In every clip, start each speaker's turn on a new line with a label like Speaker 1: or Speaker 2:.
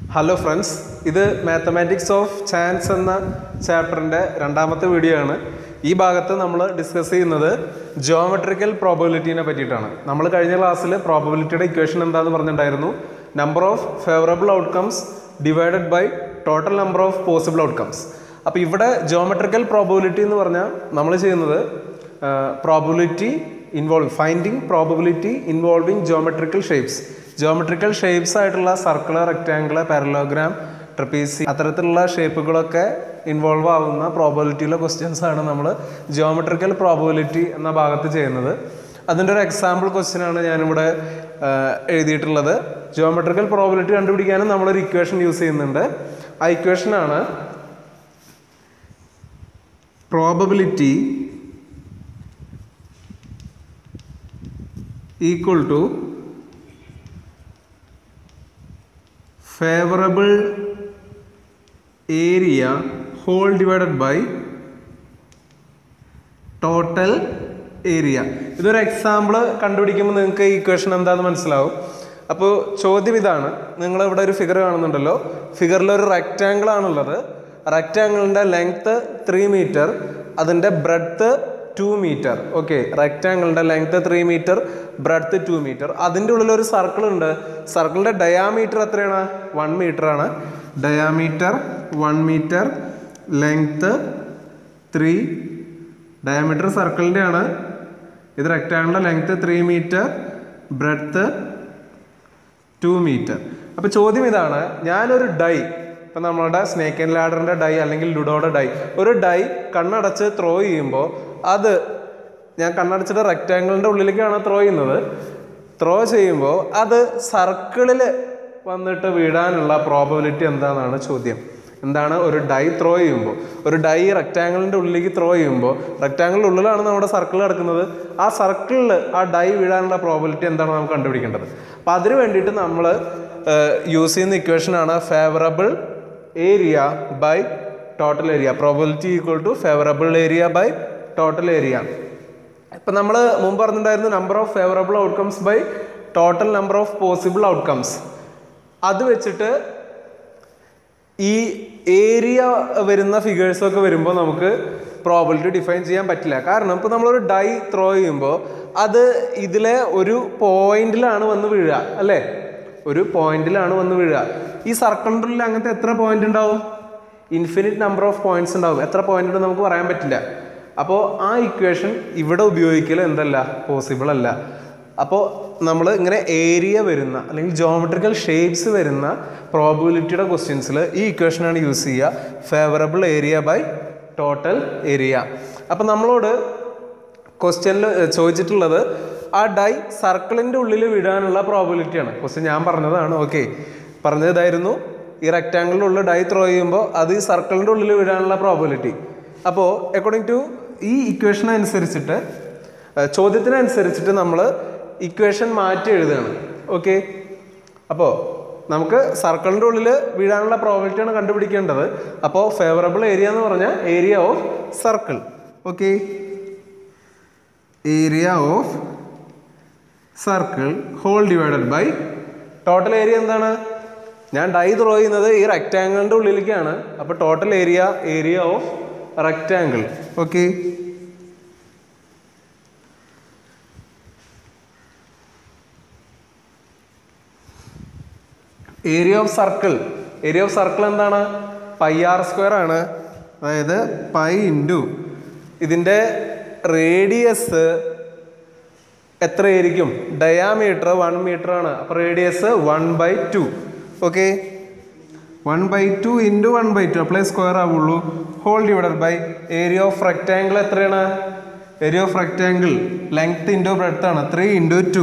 Speaker 1: Hello friends ഇത് mathematics of chance എന്ന ചാപ്റ്ററിൻ്റെ രണ്ടാമത്തെ വീഡിയോ ആണ് ഈ ഭാഗത്ത് നമ്മൾ ഡിസ്കസ് ചെയ്യുന്നത് ജോമെട്രിക്കൽ പ്രോബബിലിറ്റീനെ പറ്റിയിട്ടാണ് നമ്മൾ കഴിഞ്ഞ ക്ലാസ്സിൽ പ്രോബബിലിറ്റിയുടെ ഇക്വേഷൻ എന്താണെന്ന് പറഞ്ഞിട്ടുണ്ടായിരുന്നു number of favourable outcomes divided by total number of possible outcomes അപ്പോൾ ഇവിടെ ജോമെട്രിക്കൽ പ്രോബബിലിറ്റി എന്ന് പറഞ്ഞാൽ നമ്മൾ ചെയ്യുന്നത് probability involve finding probability involving geometrical shapes geometrical shapes ആയിട്ടുള്ള സർക്കിൾ റെക്റ്റാങ്കിൾ പാരലോഗ്രാം ട്രപ്പീസി അത്തരത്തിലുള്ള ഷേപ്പുകളൊക്കെ ഇൻവോൾവ് ആവുന്ന പ്രോബബിലിറ്റിയിലെ ക്വസ്റ്റ്യൻസ് ആണ് നമ്മൾ ജോമെട്രിക്കൽ പ്രോബബിലിറ്റി എന്ന ഭാഗത്ത് ചെയ്യുന്നത് അതിൻ്റെ ഒരു എക്സാമ്പിൾ ക്വസ്റ്റ്യൻ ആണ് ഞാനിവിടെ ആ, എഴുതിയിട്ടുള്ളത് ജോമെട്രിക്കൽ പ്രോബബിലിറ്റി കണ്ടുപിടിക്കാനും നമ്മളൊരു ഇക്വേഷൻ യൂസ് ചെയ്യുന്നുണ്ട് ആ ഇക്വേഷനാണ് probability equal to favorable area whole divided by total area ഇതൊരു എക്സാമ്പിൾ കണ്ടുപിടിക്കുമ്പോൾ നിങ്ങൾക്ക് ഈ ഇക്വേഷൻ എന്താണെന്ന് മനസ്സിലാവും അപ്പോൾ ചോദ്യം ഇതാണ് നിങ്ങൾ ഇവിടെ ഒരു ഫിഗർ കാണുന്നുണ്ടല്ലോ ഫിഗറിൽ ഒരു റെക്റ്റാങ്കിൾ ആണുള്ളത് റെക്റ്റാങ്കിളിൻ്റെ ലെങ്ത്ത് ത്രീ മീറ്റർ അതിൻ്റെ ബ്രെഡ്ത്ത് ടു മീറ്റർ ഓക്കെ റെക്റ്റാങ്കിളിൻ്റെ length three metre breadth two metre അതിൻ്റെ ഉള്ളിൽ ഒരു സർക്കിൾ ഉണ്ട് സർക്കിളിൻ്റെ ഡയാമീറ്റർ എത്രയാണ് വൺ മീറ്റർ ആണ് diameter one metre length three diameter സർക്കിളിൻ്റെ ആണ് ഇത് റെക്റ്റാങ്കിളിൻ്റെ length three metre breadth two metre അപ്പോൾ ചോദ്യം ഇതാണ് ഞാനൊരു ഡൈ ഇപ്പം നമ്മളുടെ സ്നേക്ക് ആൻഡ് ലാഡറിൻ്റെ ഡൈ അല്ലെങ്കിൽ ലുഡോയുടെ ഡൈ ഒരു ഡൈ കണ്ണടച്ച് ത്രോ ചെയ്യുമ്പോൾ അത് ഞാൻ കണ്ണടച്ചിട്ട് റെക്റ്റാങ്കിളിൻ്റെ ഉള്ളിലേക്കാണ് ത്രോ ചെയ്യുന്നത് ത്രോ ചെയ്യുമ്പോൾ അത് സർക്കിളിൽ വന്നിട്ട് വീഴാനുള്ള പ്രോബബിലിറ്റി എന്താണെന്നാണ് ചോദ്യം എന്താണ് ഒരു ഡൈ ത്രോ ചെയ്യുമ്പോൾ ഒരു ഡൈ റെക്റ്റാങ്കിളിൻ്റെ ഉള്ളിലേക്ക് ത്രോ ചെയ്യുമ്പോൾ റെക്റ്റാങ്കിളിൻ്റെ ഉള്ളിലാണ് നമ്മുടെ സർക്കിൾ കിടക്കുന്നത് ആ സർക്കിളിൽ ആ ഡൈ വീഴാനുള്ള പ്രോബിലിറ്റി എന്താണ് നമുക്ക് കണ്ടുപിടിക്കേണ്ടത് അപ്പോൾ അതിന് വേണ്ടിയിട്ട് നമ്മൾ യൂസ് ചെയ്യുന്ന ഇക്വേഷനാണ് favourable area by total area probability equal to favourable area by total area ഇപ്പം നമ്മൾ മുമ്പ് പറഞ്ഞിട്ടുണ്ടായിരുന്നു number of favourable outcomes by total number of possible outcomes അത് വെച്ചിട്ട് ഈ ഏരിയ വരുന്ന ഫിഗേഴ്സൊക്കെ വരുമ്പോൾ നമുക്ക് പ്രോബിലിറ്റി ഡിഫൈൻ ചെയ്യാൻ പറ്റില്ല കാരണം ഇപ്പോൾ നമ്മളൊരു ഡൈ ത്രോ ചെയ്യുമ്പോൾ അത് ഇതിലെ ഒരു പോയിന്റിലാണ് വന്ന് വീഴുക അല്ലേ ഒരു പോയിന്റിലാണ് വന്ന് വീഴുക ഈ സർക്കിളിൻ്റെ ഉള്ളിൽ അങ്ങനത്തെ എത്ര പോയിന്റ് ഉണ്ടാവും ഇൻഫിനിറ്റ് നമ്പർ ഓഫ് പോയിന്റ്സ് ഉണ്ടാവും എത്ര പോയിന്റ് ഉണ്ട് നമുക്ക് പറയാൻ പറ്റില്ല അപ്പോൾ ആ ഇക്വേഷൻ ഇവിടെ ഉപയോഗിക്കൽ എന്തല്ല പോസിബിൾ അല്ല അപ്പോൾ നമ്മൾ ഇങ്ങനെ ഏരിയ വരുന്ന അല്ലെങ്കിൽ ജോമെട്രിക്കൽ ഷേപ്സ് വരുന്ന പ്രോബിലിറ്റിയുടെ ക്വസ്റ്റ്യൻസിൽ ഈ ഇക്വേഷനാണ് യൂസ് ചെയ്യുക favourable area by total area അപ്പം നമ്മളോട് ക്വസ്റ്റ്യനിൽ ചോദിച്ചിട്ടുള്ളത് ആ ഡൈ സർക്കിളിൻ്റെ ഉള്ളിൽ വിടാനുള്ള പ്രോബിലിറ്റിയാണ് ക്വസ്റ്റ്യൻ ഞാൻ പറഞ്ഞതാണ് ഓക്കെ പറഞ്ഞതായിരുന്നു ഈ റെക്റ്റാങ്കിളിൻ്റെ ഉള്ളിൽ ഡൈ ത്രോ ചെയ്യുമ്പോൾ അത് ഈ സർക്കിളിൻ്റെ ഉള്ളിൽ വിടാനുള്ള പ്രോബിലിറ്റി അപ്പോൾ അക്കോർഡിംഗ് ടു ഈ ഇക്വേഷൻ അനുസരിച്ചിട്ട് ഏഹ് ചോദ്യത്തിനനുസരിച്ചിട്ട് നമ്മൾ ഇക്വേഷൻ മാറ്റി എഴുതുകയാണ് ഓക്കെ അപ്പോൾ നമുക്ക് സർക്കിളിൻ്റെ ഉള്ളിൽ വീഴാനുള്ള പ്രോബിലിറ്റിയാണ് കണ്ടുപിടിക്കേണ്ടത് അപ്പോൾ ഫേവറബിൾ ഏരിയ എന്ന് പറഞ്ഞാൽ area of circle okay area of circle whole divided by total area എന്താണ് ഞാൻ ഡൈ ത്രോ ചെയ്യുന്നത് ഈ റെക്റ്റാങ്കിളിൻ്റെ ഉള്ളിലേക്കാണ് അപ്പോൾ total area area of rectangle okay area of circle area of circle എന്താണ് പൈ ആർ സ്ക്വയർ ആണ് അതായത് പൈ ഇൻറ്റു ഇതിൻ്റെ റേഡിയസ് എത്രയായിരിക്കും ഡയാമീറ്റർ വൺ മീറ്റർ ആണ് അപ്പോൾ radius one by two okay one by two into one by two apply square ആവുള്ളൂ whole divided by area of rectangle എത്രയാണ് area of rectangle length into breadth ആണ് three into two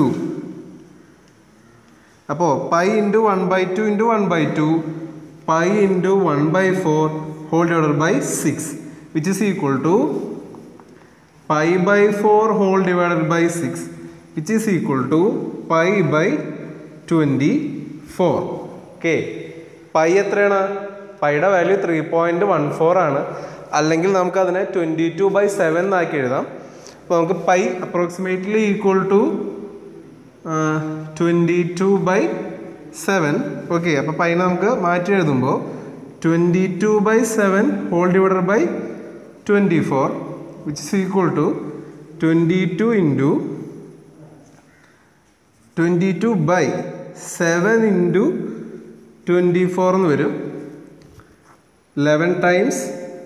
Speaker 1: അപ്പോൾ pi into one by two into one by two pi into one by four whole divided by six which is equal to pi by four whole divided by six which is equal to pi by twenty four okay pi എത്രയാണ് പൈയുടെ value three point one four ആണ് അല്ലെങ്കിൽ നമുക്ക് അതിനെ twenty two by seven എന്നാക്കി എഴുതാം അപ്പോൾ നമുക്ക് pi approximately equal to twenty two by seven okay അപ്പോൾ പൈന നമുക്ക് മാറ്റി എഴുതുമ്പോൾ twenty two by seven whole divided by twenty four which is equal to twenty two into twenty two by seven into twenty four എന്ന് വരും eleven times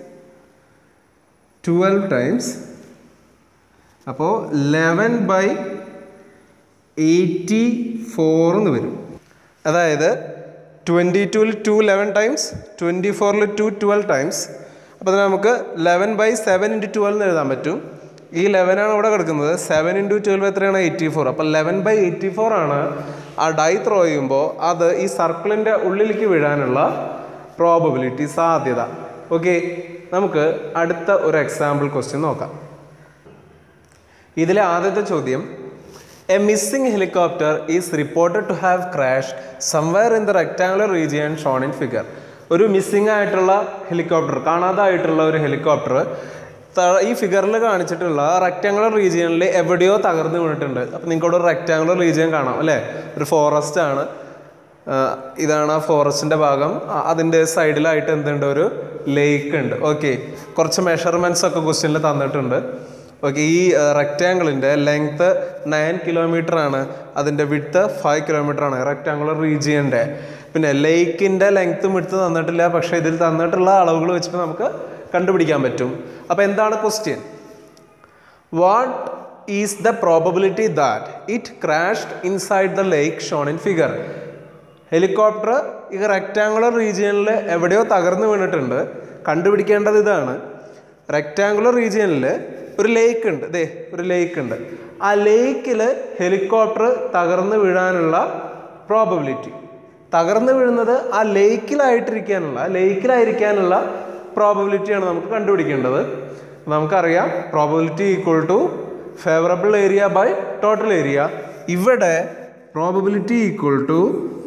Speaker 1: twelve times അപ്പോൾ eleven by eighty four എന്ന് വരും അതായത് twenty ടുവിൽ two eleven times twenty ഫോറിൽ two twelve times അപ്പോൾ അതിന് നമുക്ക് eleven by seven into twelve എന്ന് എഴുതാൻ പറ്റും ഈ ലെവനാണ് ഇവിടെ കിടക്കുന്നത് സെവൻ ഇൻറ്റു ട്വൽവ് എത്രയാണ് എയ്റ്റി ഫോർ അപ്പോൾ ലെവൻ ബൈ എയ്റ്റി ഫോർ ആണ് ആ ഡൈ ത്രോ ചെയ്യുമ്പോൾ അത് ഈ സർക്കിളിൻ്റെ ഉള്ളിലേക്ക് വീഴാനുള്ള പ്രോബബിലിറ്റി സാധ്യത ഓക്കെ നമുക്ക് അടുത്ത ഒരു എക്സാമ്പിൾ ക്വസ്റ്റ്യൻ നോക്കാം ഇതിലെ ആദ്യത്തെ ചോദ്യം a missing helicopter is reported to have crash somewhere in the rectangular region shown in figure ഒരു മിസ്സിംഗ് ആയിട്ടുള്ള ഹെലികോപ്റ്റർ കാണാതായിട്ടുള്ള ഒരു ഹെലികോപ്റ്റർ ഈ ഫിഗറിൽ കാണിച്ചിട്ടുള്ള റെക്ടാങ്കുലർ റീജിയനിൽ എവിടെയോ തകർന്നു വീണിട്ടുണ്ട് അപ്പം നിങ്ങൾക്ക് ഇവിടെ ഒരു റെക്ടാങ്കുലർ റീജിയൻ കാണാം അല്ലേ ഒരു ഫോറസ്റ്റ് ആണ് ആ, ഇതാണ് ആ ഫോറസ്റ്റിന്റെ ഭാഗം ആ, അതിന്റെ സൈഡിലായിട്ട് എന്തുണ്ട് ഒരു ലേക്ക് ഉണ്ട് ഓക്കെ കുറച്ച് മെഷർമെന്റ്സ് ഒക്കെ ക്വസ്റ്റ്യനിൽ തന്നിട്ടുണ്ട് ഓക്കെ ഈ റെക്റ്റാങ്കിളിന്റെ ലെങ്ത് നയൻ കിലോമീറ്റർ ആണ് അതിന്റെ വിഡ്ത്ത് ഫൈവ് കിലോമീറ്റർ ആണ് റെക്റ്റാങ്കുലർ റീജിയന്റെ പിന്നെ ലേക്കിന്റെ ലെങ്ത്തും വിഡ്ത്ത് തന്നിട്ടില്ല പക്ഷേ ഇതിൽ തന്നിട്ടുള്ള അളവുകൾ വെച്ചിട്ട് നമുക്ക് കണ്ടുപിടിക്കാൻ പറ്റും അപ്പോൾ എന്താണ് question what is the probability that it crashed inside the lake shown in figure helicopter ഈ റെക്റ്റാങ്കുലർ റീജിയനിൽ എവിടെയോ തകർന്നു വീണിട്ടുണ്ട് കണ്ടുപിടിക്കേണ്ടത് ഇതാണ് റെക്റ്റാങ്കുലർ റീജിയനിൽ ഒരു ലേക്ക് ഉണ്ട് ദേ ഒരു ലേക്ക് ഉണ്ട് ആ ലേക്കിൽ ഹെലികോപ്റ്റർ തകർന്നു വീഴാനുള്ള പ്രോബബിലിറ്റി തകർന്നു വീഴുന്നത് ആ ലേക്കിലായിട്ടിരിക്കാനുള്ള ആ ലേക്കിലായിരിക്കാനുള്ള പ്രോബബിലിറ്റിയാണ് നമുക്ക് കണ്ടുപിടിക്കേണ്ടത് നമുക്കറിയാം probability equal to favourable area by total area ഇവിടെ പ്രോബബിലിറ്റി ഈക്വൽ ടു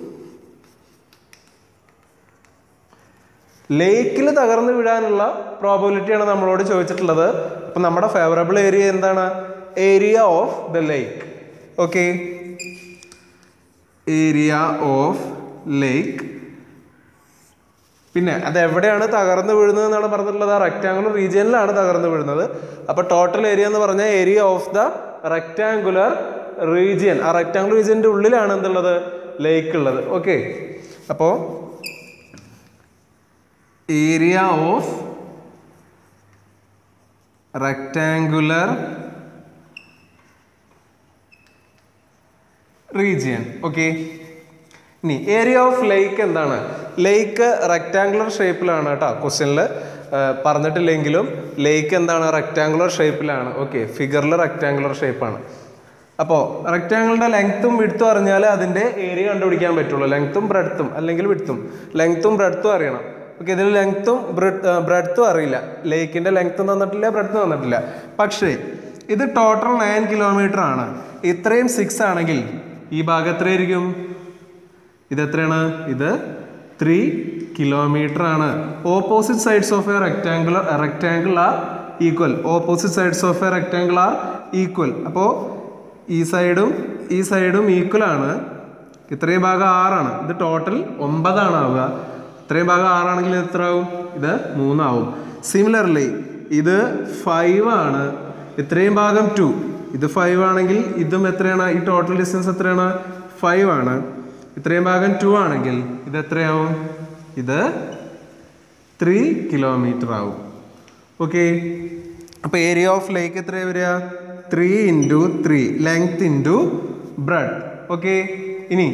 Speaker 1: ലേക്കിൽ തകർന്നു വീഴാനുള്ള പ്രോബബിലിറ്റിയാണ് നമ്മളോട് ചോദിച്ചിട്ടുള്ളത് അപ്പം നമ്മുടെ ഫേവറബിൾ ഏരിയ എന്താണ് area of the lake okay area of lake പിന്നെ അത് എവിടെയാണ് തകർന്നു വീഴുന്നത് എന്നാണ് പറഞ്ഞിട്ടുള്ളത് ആ റെക്റ്റാങ്കുലർ റീജിയനിലാണ് തകർന്നു വീഴുന്നത് അപ്പോൾ ടോട്ടൽ ഏരിയ എന്ന് പറഞ്ഞാൽ area of the rectangular region ആ റെക്റ്റാങ്കുലർ റീജിയൻ്റെ ഉള്ളിലാണ് എന്തുള്ളത് ലേക്ക് ഉള്ളത് ഓക്കെ അപ്പോൾ area of rectangular region okay ഇനി ഏരിയ ഓഫ് ലേക്ക് എന്താണ് ലേക്ക് റെക്റ്റാങ്കുലർ ഷേപ്പിലാണ് കേട്ടോ ക്വസ്റ്റ്യനിൽ പറഞ്ഞിട്ടില്ലെങ്കിലും ലേക്ക് എന്താണ് റെക്റ്റാങ്കുലർ ഷേപ്പിലാണ് ഓക്കെ ഫിഗറിൽ റെക്റ്റാങ്കുലർ ഷേപ്പാണ് അപ്പോൾ റെക്റ്റാങ്കിളിൻ്റെ ലെങ്ത്തും വിടുത്തും അറിഞ്ഞാൽ അതിൻ്റെ ഏരിയ കണ്ടുപിടിക്കാൻ പറ്റുള്ളൂ ലെങ്ത്തും ബ്രെഡ്ത്തും അല്ലെങ്കിൽ വിടുത്തും ലെങ്ത്തും ബ്രെഡ്ത്തും അറിയണം ഓക്കെ ഇതിൽ ലെങ്ത്തും ബ്രെഡ്ത്തും അറിയില്ല ലേക്കിൻ്റെ ലെങ്ത്തും തന്നിട്ടില്ല ബ്രെഡ്ത്തും തന്നിട്ടില്ല പക്ഷേ ഇത് ടോട്ടൽ നയൻ കിലോമീറ്റർ ആണ് ഇത്രയും സിക്സ് ആണെങ്കിൽ ഈ ഭാഗം എത്രയായിരിക്കും ഇത് എത്രയാണ് ഇത് ത്രീ കിലോമീറ്റർ ആണ് opposite sides of a rectangular rectangle are equal opposite sides of a rectangle are equal അപ്പോൾ ഈ സൈഡും ഈ സൈഡും ഈക്വൽ ആണ് ഇത്രയും ഭാഗം ആറാണ് ഇത് ടോട്ടൽ ഒമ്പതാണ് ആവുക ഇത്രയും ഭാഗം ആറാണെങ്കിൽ ഇത് എത്ര ആവും ഇത് മൂന്നാവും സിമിലർലി ഇത് ഫൈവ് ആണ് ഇത്രയും ഭാഗം ടു ഇത് ഫൈവ് ആണെങ്കിൽ ഇതും എത്രയാണ് ഈ ടോട്ടൽ ഡിസ്റ്റൻസ് എത്രയാണ് ഫൈവ് ആണ് ഇത്രയും ഭാഗം ടു ആണെങ്കിൽ ഇത് എത്രയാവും ഇത് ത്രീ കിലോമീറ്റർ ആവും ഓക്കെ അപ്പോൾ ഏരിയ ഓഫ് ലേക്ക് എത്രയാണ് വരിക three into three length into breadth okay ഇനി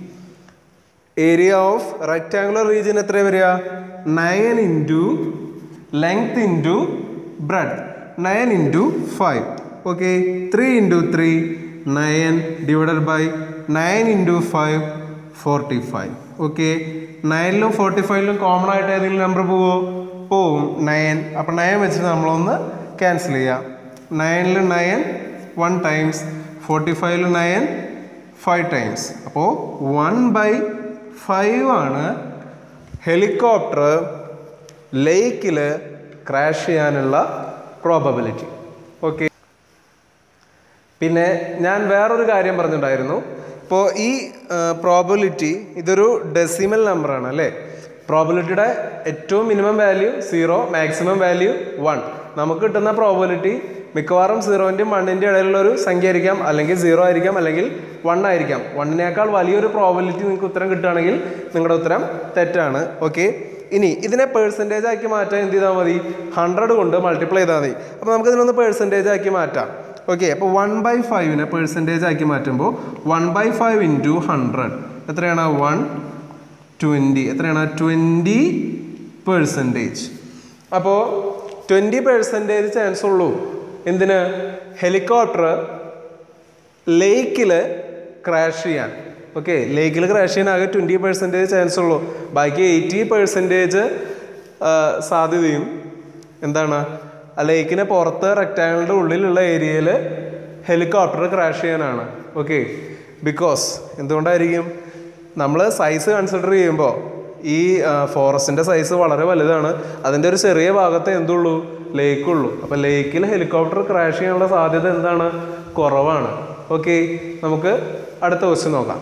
Speaker 1: ഏരിയ ഓഫ് റെക്റ്റാങ്കുലർ റീജിയൻ എത്ര വരിക nine into length into breadth nine into five okay three into three nine divided by nine into five forty five okay നയനിലും forty ഫൈവിലും common ആയിട്ട് ഏതെങ്കിലും number പോവോ പോവും nine അപ്പം നയൻ വെച്ചിട്ട് നമ്മളൊന്ന് ക്യാൻസൽ ചെയ്യാം നയനിൽ നയൻ വൺ ടൈംസ് ഫോർട്ടി ഫൈവിൽ നയൻ ഫൈവ് ടൈംസ് അപ്പോൾ വൺ ബൈ ഫൈവ് ആണ് ഹെലികോപ്റ്റർ ലേക്കിൽ ക്രാഷ് ചെയ്യാനുള്ള പ്രോബബിലിറ്റി ഓക്കെ പിന്നെ ഞാൻ വേറൊരു കാര്യം പറഞ്ഞിട്ടുണ്ടായിരുന്നു ഇപ്പോൾ ഈ പ്രോബിലിറ്റി ഇതൊരു ഡെസിമൽ നമ്പറാണ് അല്ലേ പ്രോബിലിറ്റിയുടെ ഏറ്റവും minimum value zero maximum value one നമുക്ക് കിട്ടുന്ന പ്രോബിലിറ്റി മിക്കവാറും സീറോൻ്റെയും വണ്ണിൻ്റെ ഇടയിലുള്ള ഒരു സംഖ്യ ആയിരിക്കാം അല്ലെങ്കിൽ സീറോ ആയിരിക്കാം അല്ലെങ്കിൽ വൺ ആയിരിക്കാം വണ്ണിനേക്കാൾ വലിയൊരു പ്രോബിലിറ്റി നിങ്ങൾക്ക് ഉത്തരം കിട്ടുകയാണെങ്കിൽ നിങ്ങളുടെ ഉത്തരം തെറ്റാണ് ഓക്കെ ഇനി ഇതിനെ പേഴ്സൻറ്റേജ് ആക്കി മാറ്റാൻ എന്ത് ചെയ്താൽ മതി ഹൺഡ്രഡ് കൊണ്ട് മൾട്ടിപ്ലൈ ചെയ്താൽ മതി അപ്പോൾ നമുക്ക് ഇതിനൊന്ന് പേഴ്സൻറ്റേജ് ആക്കി മാറ്റാം ഓക്കെ അപ്പോൾ വൺ ബൈ ഫൈവിനെ പേഴ്സൻറ്റേജ് ആക്കി മാറ്റുമ്പോൾ one by five into hundred എത്രയാണ് വൺ ട്വൻറ്റി എത്രയാണ് ട്വൻറ്റി പേഴ്സൻറ്റേജ് അപ്പോൾ ട്വൻറ്റി പേഴ്സൻറ്റേജ് ചാൻസ് ഉള്ളൂ എന്തിന് ഹെലികോപ്റ്റർ ലേക്കിൽ ക്രാഷ് ചെയ്യാൻ ഓക്കെ ലേക്കിൽ ക്രാഷ് ചെയ്യാൻ ആകെ ട്വൻറ്റി പെർസെൻറ്റേജ് ചാൻസ് ഉള്ളൂ ബാക്കി എയ്റ്റി പെർസെൻറ്റേജ് സാധ്യതയും എന്താണ് ആ ലേക്കിന് പുറത്ത് റെക്റ്റാങ്കിളിൻ്റെ ഉള്ളിലുള്ള ഏരിയയിൽ ഹെലികോപ്റ്റർ ക്രാഷ് ചെയ്യാനാണ് ഓക്കെ ബിക്കോസ് എന്തുകൊണ്ടായിരിക്കും നമ്മൾ സൈസ് കൺസിഡർ ചെയ്യുമ്പോൾ ഈ ഫോറസ്റ്റിൻ്റെ സൈസ് വളരെ വലുതാണ് അതിൻ്റെ ഒരു ചെറിയ ഭാഗത്ത് എന്തുള്ളൂ ലേക്കുള്ളൂ അപ്പോൾ ലേക്കിൽ ഹെലികോപ്റ്റർ ക്രാഷ് ചെയ്യാനുള്ള സാധ്യത എന്താണ് കുറവാണ് ഓക്കെ നമുക്ക് അടുത്ത ക്വസ്റ്റ്യൻ നോക്കാം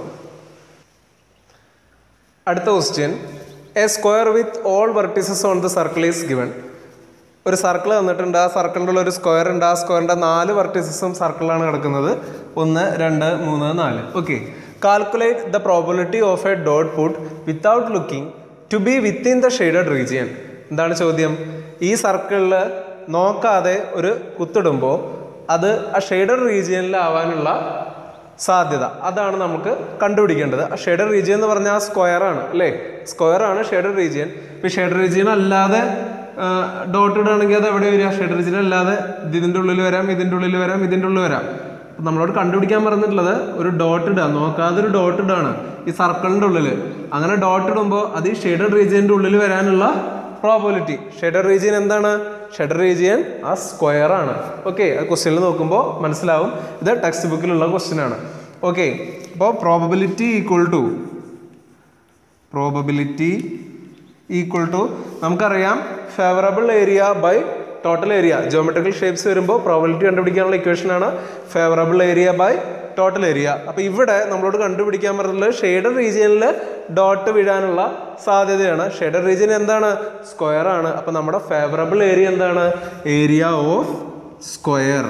Speaker 1: അടുത്ത question a square with all vertices on the circle is given ഒരു സർക്കിൾ തന്നിട്ടുണ്ട് ആ സർക്കിളിൻ്റെ ഉള്ള ഒരു സ്ക്വയർ ഉണ്ട് ആ സ്ക്വയറിൻ്റെ നാല് വെർട്ടിസസും സർക്കിളാണ് കിടക്കുന്നത് ഒന്ന് രണ്ട് മൂന്ന് നാല് okay calculate the probability of a dot put without looking to be within the shaded region എന്താണ് ചോദ്യം ഈ സർക്കിളിൽ നോക്കാതെ ഒരു കുത്തിടുമ്പോൾ അത് ആ ഷെയ്ഡഡ് റീജിയനിലാവാനുള്ള സാധ്യത അതാണ് നമുക്ക് കണ്ടുപിടിക്കേണ്ടത് ആ ഷെയ്ഡഡ് റീജിയൻ എന്ന് പറഞ്ഞാൽ ആ സ്ക്വയർ ആണ് അല്ലേ സ്ക്വയർ ആണ് ഷെയ്ഡഡ് റീജിയൻ ഇപ്പം ഷെയ്ഡഡ് റീജിയൻ അല്ലാതെ ഡോട്ട് ഇടുകയാണെങ്കിൽ അത് എവിടെ വരിക ഷെയ്ഡഡ് റീജിയൻ അല്ലാതെ ഇത് ഇതിൻ്റെ ഉള്ളിൽ വരാം ഇതിൻ്റെ ഉള്ളിൽ വരാം ഇതിൻ്റെ ഉള്ളിൽ വരാം അപ്പം നമ്മളോട് കണ്ടുപിടിക്കാൻ പറഞ്ഞിട്ടുള്ളത് ഒരു ഡോട്ട് ഇടുക നോക്കാതെ ഒരു ഡോട്ട് ഇടുകയാണ് ഈ സർക്കിളിൻ്റെ ഉള്ളിൽ അങ്ങനെ ഡോട്ട് ഇടുമ്പോൾ അത് ഈ ഷെയ്ഡഡ് റീജിയൻ്റെ ഉള്ളിൽ വരാനുള്ള പ്രോബിലിറ്റി ഷെഡർ റീജിയൻ എന്താണ് ഷെഡർ റീജിയൻ ആ സ്ക്വയർ ആണ് ഓക്കെ ആ ക്വസ്റ്റ്യനിൽ നോക്കുമ്പോൾ മനസ്സിലാവും ഇത് ടെക്സ്റ്റ് ബുക്കിലുള്ള ക്വസ്റ്റ്യൻ ആണ് ഓക്കെ അപ്പോൾ probability equal to probability equal to നമുക്കറിയാം favourable area by total area geometrical shapes വരുമ്പോൾ പ്രോബിലിറ്റി കണ്ടുപിടിക്കാനുള്ള ഇക്വേഷൻ ആണ് favourable area by total area അപ്പോൾ ഇവിടെ നമ്മളോട് കണ്ടുപിടിക്കാൻ പറഞ്ഞിട്ടുള്ളത് ഷെയ്ഡഡ് റീജിയനിൽ ഡോട്ട് വീഴാനുള്ള സാധ്യതയാണ് ഷെയ്ഡഡ് റീജിയൻ എന്താണ് സ്ക്വയർ ആണ് അപ്പോൾ നമ്മുടെ ഫേവറബിൾ ഏരിയ എന്താണ് area of square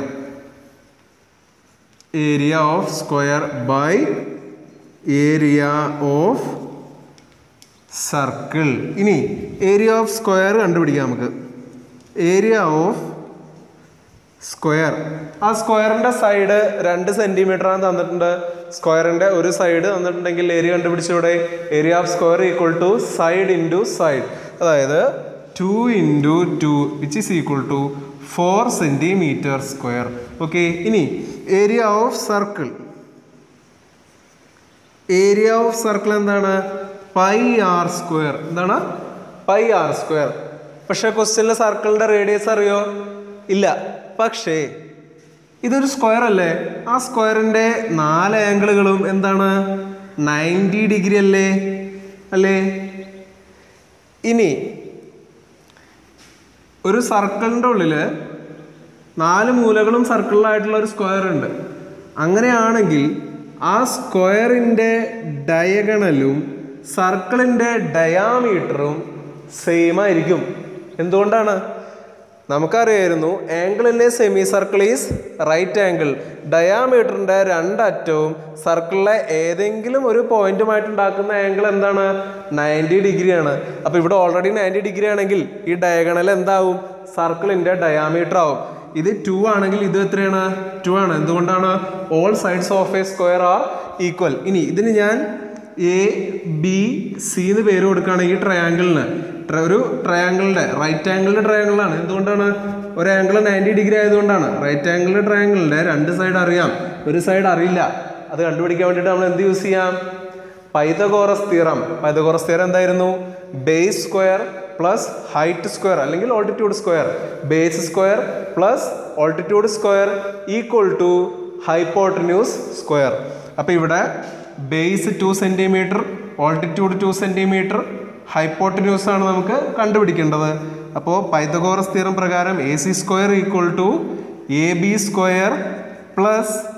Speaker 1: area of square by area of circle ഇനി ഏരിയ ഓഫ് സ്ക്വയർ കണ്ടുപിടിക്കാം നമുക്ക് ഏരിയ ഓഫ് സ്ക്വയർ ആ സ്ക്വയറിന്റെ സൈഡ് രണ്ട് സെന്റിമീറ്റർ ആണ് തന്നിട്ടുണ്ട് സ്ക്വയറിന്റെ ഒരു സൈഡ് തന്നിട്ടുണ്ടെങ്കിൽ ഏരിയ കണ്ടുപിടിച്ചൂടെ area of square equal to side into side അതായത് two into two which is equal to four centimetre square okay ഇനി area of circle area of circle എന്താണ് പൈ ആർ സ്ക്വയർ എന്താണ് പൈ ആർ സ്ക്വയർ പക്ഷെ ക്വസ്റ്റ്യനിൽ സർക്കിളിന്റെ radius അറിയോ ഇല്ല പക്ഷേ ഇതൊരു സ്ക്വയർ അല്ലേ ആ സ്ക്വയറിന്റെ നാല് ആംഗിളുകളും എന്താണ് നയൻറ്റി ഡിഗ്രി അല്ലേ അല്ലേ ഇനി ഒരു സർക്കിളിൻ്റെ ഉള്ളിൽ നാല് മൂലകളും സർക്കിളിലായിട്ടുള്ള ഒരു സ്ക്വയർ ഉണ്ട് അങ്ങനെയാണെങ്കിൽ ആ സ്ക്വയറിൻ്റെ ഡയഗണലും സർക്കിളിൻ്റെ ഡയാമീറ്ററും സെയിം ആയിരിക്കും എന്തുകൊണ്ടാണ് നമുക്കറിയായിരുന്നു angle in a semi circle is right angle ഡയാമീറ്ററിൻ്റെ രണ്ടറ്റവും സർക്കിളിലെ ഏതെങ്കിലും ഒരു പോയിന്റുമായിട്ട് ഉണ്ടാക്കുന്ന ആംഗിൾ എന്താണ് നയൻറ്റി ഡിഗ്രിയാണ് അപ്പോൾ ഇവിടെ ഓൾറെഡി നയൻറ്റി ഡിഗ്രി ആണെങ്കിൽ ഈ ഡയഗണൽ എന്താവും സർക്കിളിൻ്റെ ഡയാമീറ്റർ ആവും ഇത് ടു ആണെങ്കിൽ ഇത് എത്രയാണ് ടു ആണ് എന്തുകൊണ്ടാണ് all sides of a square are equal ഇനി ഇതിന് ഞാൻ എ ബി സി എന്ന് പേര് കൊടുക്കുകയാണെങ്കിൽ ട്രയാങ്കിളിന് ഒരു ട്രയാങ്കിളിന്റെ റൈറ്റ് ആംഗിളിന്റെ ട്രയാങ്കിളാണ് എന്തുകൊണ്ടാണ് ഒരു ആംഗിൾ നയൻറ്റി ഡിഗ്രി ആയതുകൊണ്ടാണ് റൈറ്റ് ആംഗിളിന്റെ ട്രയാങ്കിളിന്റെ രണ്ട് സൈഡ് അറിയാം ഒരു സൈഡ് അറിയില്ല അത് കണ്ടുപിടിക്കാൻ വേണ്ടിയിട്ട് നമ്മൾ എന്ത് യൂസ് ചെയ്യാം പൈതഗോറസ് തീറം പൈതഗോറസ് തീറം എന്തായിരുന്നു base square plus height square അല്ലെങ്കിൽ altitude square base square plus altitude square equal to hypotenuse square അപ്പോൾ ഇവിടെ base two centimetre altitude two centimetre hypotenuse ആണ് നമുക്ക് കണ്ടുപിടിക്കേണ്ടത് അപ്പോൾ പൈതഗോറസ് തീറം പ്രകാരം A C square equal to A B square plus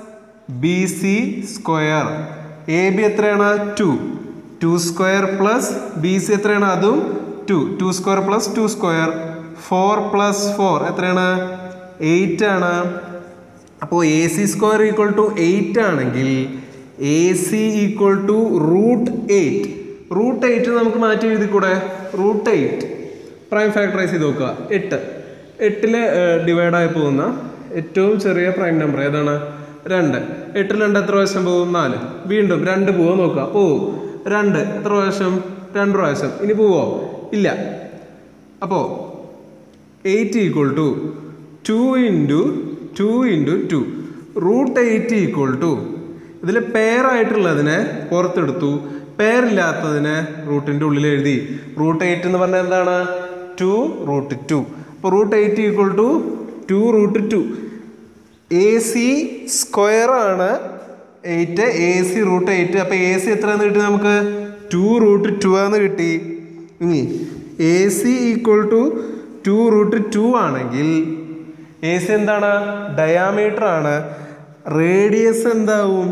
Speaker 1: B C square A B എത്രയാണ് two two square plus B C എത്രയാണ് അതും two two square plus to square four plus four എത്രയാണ് eight ആണ് അപ്പോൾ A C square equal to eight ആണെങ്കിൽ A C equal to root eight root eight നമുക്ക് മാറ്റി എഴുതിക്കൂടെ റൂട്ട് എയ്റ്റ് പ്രൈം ഫാക്ടറൈസ് ചെയ്ത് നോക്കുക എട്ട് എട്ടിൽ ഡിവൈഡായി പോകുന്ന ഏറ്റവും ചെറിയ പ്രൈം നമ്പർ ഏതാണ് രണ്ട് എട്ടിൽ രണ്ട് എത്ര പ്രാവശ്യം പോകും നാല് വീണ്ടും രണ്ട് പോവോ നോക്കുക പോവും രണ്ട് എത്ര പ്രാവശ്യം രണ്ട് പ്രാവശ്യം ഇനി പോവോ ഇല്ല അപ്പോൾ eight equal to two into two into two root eight equal to ഇതിൽ പെയറായിട്ടുള്ളതിനെ പുറത്തെടുത്തു പെയറില്ലാത്തതിനെ റൂട്ടിൻ്റെ ഉള്ളിൽ എഴുതി റൂട്ട് എയ്റ്റ് എന്ന് പറഞ്ഞാൽ എന്താണ് ടു റൂട്ട് ടു അപ്പോൾ root eight equal to two root two A C square ആണ് eight A C root eight അപ്പോൾ എ സി എത്രയാന്ന് കിട്ടി നമുക്ക് ടു റൂട്ട് ടു ആന്ന് കിട്ടി ഇനി A C equal to two root two ആണെങ്കിൽ എ സി എന്താണ് ഡയാമീറ്റർ ആണ് റേഡിയസ് എന്താവും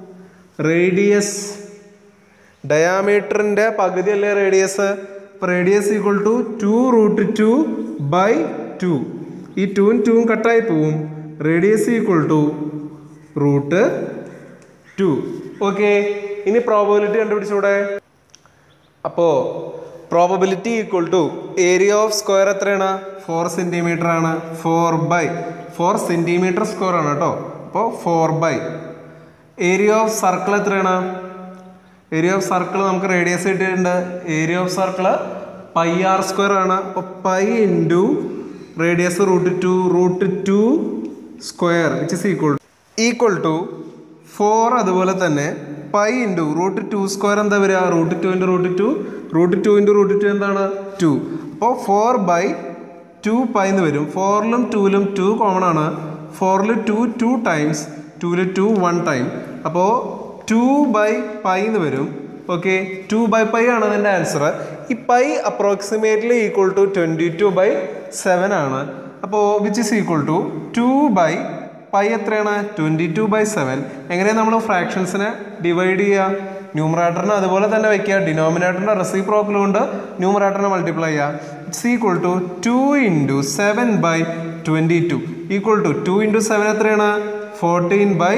Speaker 1: റേഡിയസ് ഡയാമീറ്ററിൻ്റെ പകുതി അല്ലേ റേഡിയസ് അപ്പോൾ radius equal to two root two by two ഈ ടൂവും ടൂവും കട്ടായി പോവും radius equal to root two okay ഇനി പ്രോബബിലിറ്റി കണ്ടുപിടിച്ചൂടെ അപ്പോൾ probability equal to area of square എത്രയാണ് ഫോർ സെൻറ്റിമീറ്റർ ആണ് four by four centimetre square ആണ് കേട്ടോ അപ്പോൾ four by area of circle എത്രയാണ് ഏരിയ ഓഫ് സർക്കിൾ നമുക്ക് റേഡിയസ് കിട്ടിയിട്ടുണ്ട് area of circle pi R square ആണ് അപ്പോൾ pi into radius root two root two square which is equal equal to four അതുപോലെ തന്നെ pi into root two square എന്താ വരിക root two into root two root two into root two എന്താണ് two അപ്പോൾ four by two pi എന്ന് വരും ഫോറിലും ടൂവിലും ടു കോമൺ ആണ് ഫോറിൽ ടു ടു ടൈംസ് ടൂവിൽ ടു വൺ ടൈം അപ്പോൾ ടു ബൈ പൈ എന്ന് വരും ഓക്കെ ടു ബൈ പൈ ആണ് അതിൻ്റെ ആൻസർ ഈ pi approximately equal to twenty two by seven ആണ് അപ്പോൾ which is equal to two by pi എത്രയാണ് ട്വൻറ്റി ടു ബൈ സെവൻ എങ്ങനെയാണ് നമ്മൾ ഫ്രാക്ഷൻസിനെ ഡിവൈഡ് ചെയ്യുക ന്യൂമറേറ്ററിനെ അതുപോലെ തന്നെ വെക്കുക ഡിനോമിനേറ്ററിൻ്റെ റെസിപ്രോക്കൽ കൊണ്ട് ന്യൂമറേറ്ററിനെ മൾട്ടിപ്ലൈ ചെയ്യുക it's equal to two into seven by twenty two equal to two into seven എത്രയാണ് fourteen by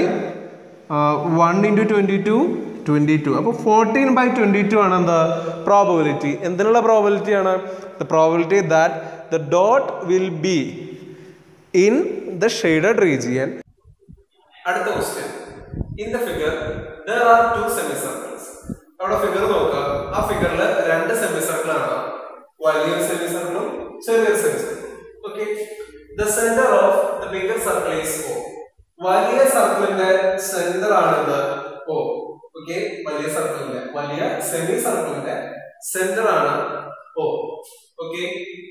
Speaker 1: one into twenty two twenty two അപ്പോൾ ഫോർട്ടീൻ ബൈ ട്വൻറ്റി ടു ആണ് എന്താ പ്രോബബിലിറ്റി എന്തിനുള്ള പ്രോബബിലിറ്റി ആണ് the probability that the dot will be in the shaded region അടുത്ത question in the figure there are two semi circles അവിടെ figure നോക്കുക ആ ഫിഗറിൽ രണ്ട് സെമി സർക്കിൾ ആണ് വലിയൊരു സെമി സർക്കിളും ചെറിയൊരു സെമി സർക്കിളും okay the centre of the bigger circle is O വലിയ സർക്കിളിന്റെ സെന്റർ ആണിത് ഓ ഓക്കെ വലിയ സർക്കിളിന്റെ വലിയ സെമി സർക്കിളിന്റെ സെന്റർ ആണ് O okay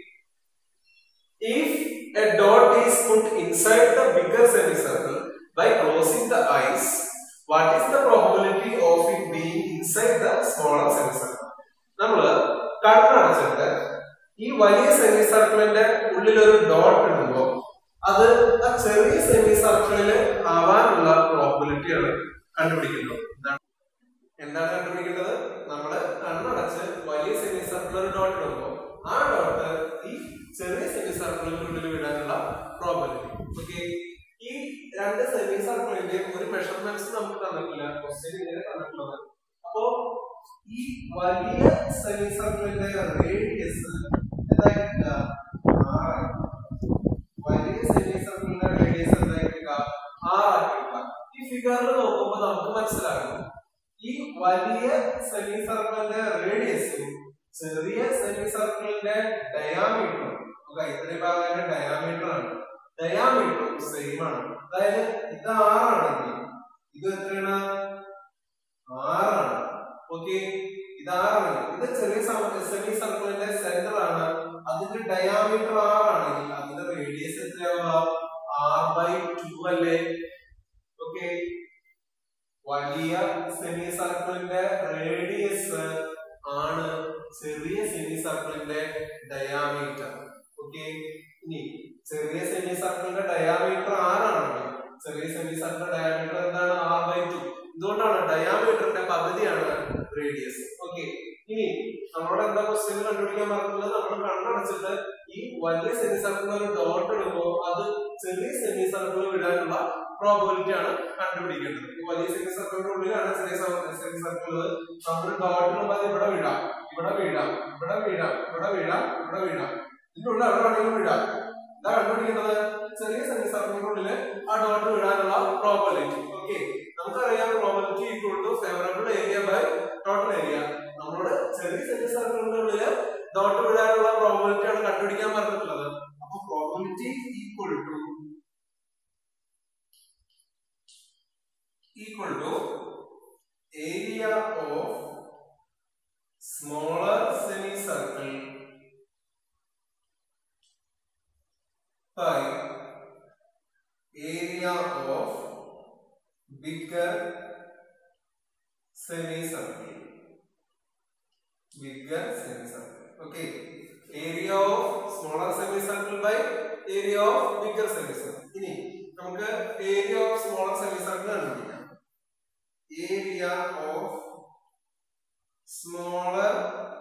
Speaker 1: If a dot is put inside the bigger semicircle by closing the eyes, what is the probability of it being inside the smaller semicircle? നമ്മൾ കണ്ണടച്ചിട്ട് ഈ വലിയ സെമി സർക്കിളിന്റെ ഉള്ളിൽ ഒരു ഡോട്ട് ഇടുമ്പോൾ അത് ആ ചെറിയ സെമി സർക്കിളിൽ ആവാനുള്ള പ്രോബിലിറ്റി ആണ് കണ്ടുപിടിക്കുന്നത് എന്താണ് എന്താണ് കണ്ടുപിടിക്കേണ്ടത് നമ്മള് കണ്ണടച്ച് വലിയ സെമി സർക്കിൾ ഒരു ഡോട്ട് ഇടുമ്പോൾ ആ ഡോട്ട് ഈ ചെറിയ സെമി സർക്കിളിന്റെ ഉള്ളിൽ വിടാനുള്ള പ്രോബിലിറ്റി ഓക്കെ ഈ രണ്ട് സെമി സർക്കിളിന്റെ ഒരു മെഷർമെന്റ്സ് നമുക്ക് തന്നിട്ടില്ല ക്വസ്റ്റ്യൻ ഇങ്ങനെ തന്നിട്ടുള്ളത് അപ്പോ ഈ വലിയ സെമി സർക്കിളിന്റെ റേഡിയസ് എന്തായിരിക്കുക ആറായിരിക്കും വലിയ സെമി സർക്കിളിന്റെ റേഡിയസ് എന്തായിരിക്കുക ആറായിരിക്കുക ഈ ഫിഗറിൽ നോക്കുമ്പോൾ നമുക്ക് മനസ്സിലാകും ഈ വലിയ സെമി സർക്കിളിന്റെ റേഡിയസും ചെറിയ സെമി സർക്കിളിന്റെ ഡയാമീറ്ററും ഓക്കെ ഇത്രയും ഭാഗത്തിന്റെ ഡയാമീറ്റർ ആണ് ഡയാമീറ്ററും സെയിം ആണ് അതായത് ഇത് ആറാണെങ്കിൽ ഇത് എത്രയാണ് ആറാണ് ഓക്കെ ഇത് ആറാണ് ഇത് ചെറിയ സെമി സർക്കിളിന്റെ സെന്റർ ആണ് അതിന്റെ ഡയാമീറ്റർ ആറാണെങ്കിൽ അതിന്റെ റേഡിയസ് എത്രയാവുക ആർ ബൈ ടു അല്ലേ ഓക്കെ വലിയ സെമി സർക്കിളിന്റെ റേഡിയസ് ആണ് ചെറിയ സെമി സർക്കിളിന്റെ ഡയാമീറ്റർ ഓക്കെ ഇനി ചെറിയ സെമി സർക്കിളിന്റെ ഡയാമീറ്റർ ആറാണെങ്കിൽ ചെറിയ സെമി സർക്കിൾ ഡയമീറ്റർ എന്താണ് ആർ ബൈ ടു ഇതുകൊണ്ടാണ് ഡയാമീറ്ററിന്റെ പകുതിയാണ് റേഡിയസ് ഓക്കെ ഇനി നമ്മളോട് എന്താ ക്വസ്റ്റ്യൻ കണ്ടുപിടിക്കാൻ പറഞ്ഞിട്ടുള്ളത് നമ്മൾ കണ്ണടച്ചിട്ട് ഈ വലിയ സെമി സർക്കിൾ ഒരു ഡോട്ട് ഇടുമ്പോൾ അത് ചെറിയ സെമി സർക്കിൾ വിടാനുള്ള പ്രോബിലിറ്റി ആണ് കണ്ടുപിടിക്കേണ്ടത് ഈ വലിയ സെമി സർക്കിളിന്റെ ഉള്ളിലാണ് ചെറിയ സെമി സർക്കിൾ നമ്മൾ ഡോട്ട് ഇടുമ്പോൾ അത് ഇവിടെ വിടാം ഇവിടെ വീഴാം ഇവിടെ വീഴാം ഇവിടെ വീഴാം ഇവിടെ വീഴാം ഇതിന്റെ ഉള്ളിൽ എവിടെ വേണമെങ്കിലും വീഴാം എന്താ കണ്ടുപിടിക്കേണ്ടത് ചെറിയ സെമി സർക്കിളിന്റെ ഉള്ളില് ആ ഡോട്ട് വിടാനുള്ള പ്രോബിലിറ്റി ഓക്കെ നമുക്കറിയാം probability equal to favourable area by total area നമ്മളോട് ചെറിയ സെമി സർക്കിളിന്റെ ഉള്ളില് ഡോട്ട് വിടാനുള്ള പ്രോബിലിറ്റി ആണ് കണ്ടുപിടിക്കാൻ പറഞ്ഞിട്ടുള്ളത് അപ്പൊ probability equal to equal to area of smaller semicircle by area of bigger semicircle. Bigger semicircle. Okay. Area of smaller semicircle by area of bigger semicircle. ഇനി നമുക്ക് ഏരിയ ഓഫ് സ്മോളർ സെമിസർക്കിൾ കണ്ടുപിടിക്കാം area of smaller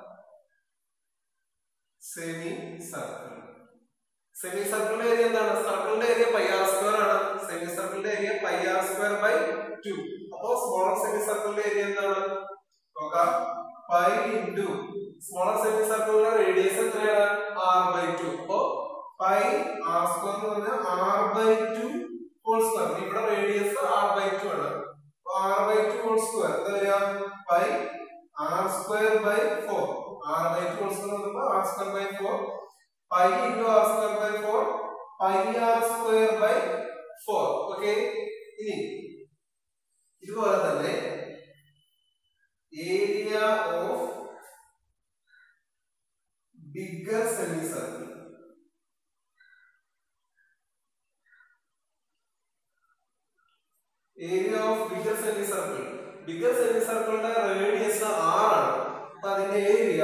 Speaker 1: semi circle semi സർക്കിളിന്റെ area എന്താണ് സർക്കിളിന്റെ area pi R square ആണ് semi സർക്കിളിന്റെ area pi R square by two അപ്പോ smaller semi സർക്കിളിന്റെ ഏരിയ എന്താണ് നോക്കാം പൈ ഇൻറ്റു സ്മോളർ സെമി സർക്കിളിന്റെ റേഡിയസ് എത്രയാണ് ആർ ബൈ ടു അപ്പോ പൈ ആർ സ്ക്വയർ എന്ന് പറഞ്ഞാൽ r by two whole square ഇവിടെ റേഡിയസ് ആർ ബൈ ടു ആണ് r by two whole square എന്താ വരിക pi R square by four r by two whole square എന്ന് r square by four pi into r square by four pi R square by four okay ഇനി ഇതുപോലെ തന്നെ area of bigger semi circle area of bigger semi circle bigger semi സർക്കിളിന്റെ radius r ആണ് അപ്പൊ അതിന്റെ area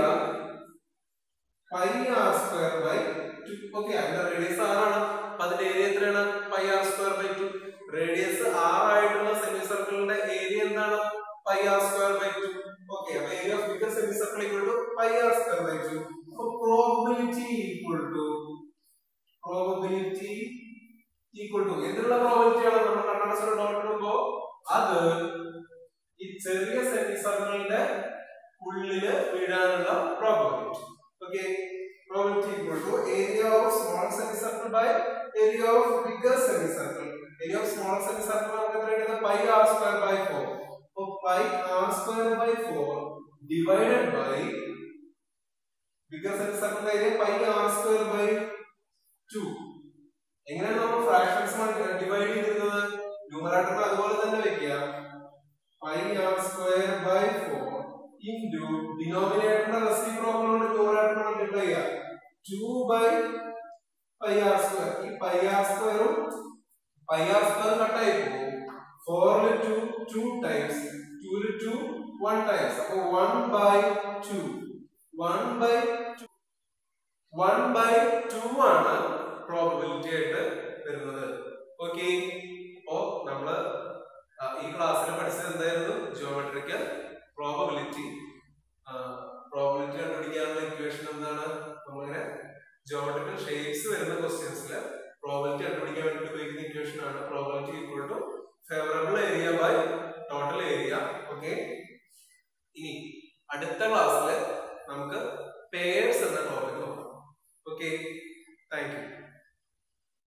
Speaker 1: pi R square by two okay അതിന്റെ radius r ആണ് അപ്പൊ അതിന്റെ ഏരിയ എത്രയാണ് pi R square by two radius r ആയിട്ടുള്ള സെമി സർക്കിളിന്റെ ഏരിയ എന്താണ് pi R square by two okay അപ്പൊ area of bigger semi circle equal to pi R square by two അപ്പൊ probability equal to probability equal to എന്നുള്ള probability ആണ് നമ്മൾ കണ്ണടച്ചിട്ട് dot ഇടുമ്പോ അത് ഈ ചെറിയ സെമി സർക്കിളിന്റെ ഉള്ളില് വീഴാനുള്ള probability okay probability equal to area of small semi circle by area of bigger semi circle area of small semi circle നമുക്ക് എത്ര കിട്ടുന്നത് pi R square by four അപ്പൊ pi R square by four divided by bigger semi circle area pi R square by two എങ്ങനെയാണ് നമ്മൾ fractions divide ചെയ്തിരുന്നത് ന്യൂമറേറ്ററിൽ അതുപോലെ തന്നെ വെക്കുക pi R square by four into ഡിനോമിനേറ്ററിന്റെ റെസിപ്രോക്കൽ കൊണ്ട് ന്യൂമറേറ്റർ മൾട്ടിപ്ലൈ ചെയ്യുക two by pi R square ഈ പൈ ആർ സ്ക്വയറും പൈ ആർ സ്ക്വയർ കട്ടായി പോകും ഫോറിൽ ടു ടു ടൈംസ് ടൂല് ടു വൺ ടൈംസ് അപ്പൊ one by two one by two one by two ആണ് പ്രോബിലിറ്റി ആയിട്ട് വരുന്നത് ഓക്കെ അപ്പോ നമ്മള് ആ, ഈ ക്ലാസ്സിൽ പഠിച്ചത് എന്തായിരുന്നു ജിയോമെട്രിക്കൽ പ്രോബിലിറ്റി പ്രോബിലിറ്റി കണ്ടുപിടിക്കാനുള്ള ഇക്വേഷൻ എന്താണ് നമ്മളിങ്ങനെ ജിയോമെട്രിക്കൽ ഷേപ്സ് വരുന്ന ക്വസ്റ്റ്യൻസിൽ പ്രോബിലിറ്റി കണ്ടുപിടിക്കാൻ വേണ്ടി ഉപയോഗിക്കുന്ന ഇക്വേഷൻ ആണ് probability equal to favourable area by total area okay ഇനി അടുത്ത ക്ലാസ്സിൽ നമുക്ക് പേഴ്സ് എന്ന ടോപ്പിക് നോക്കാം ഓക്കെ താങ്ക് യു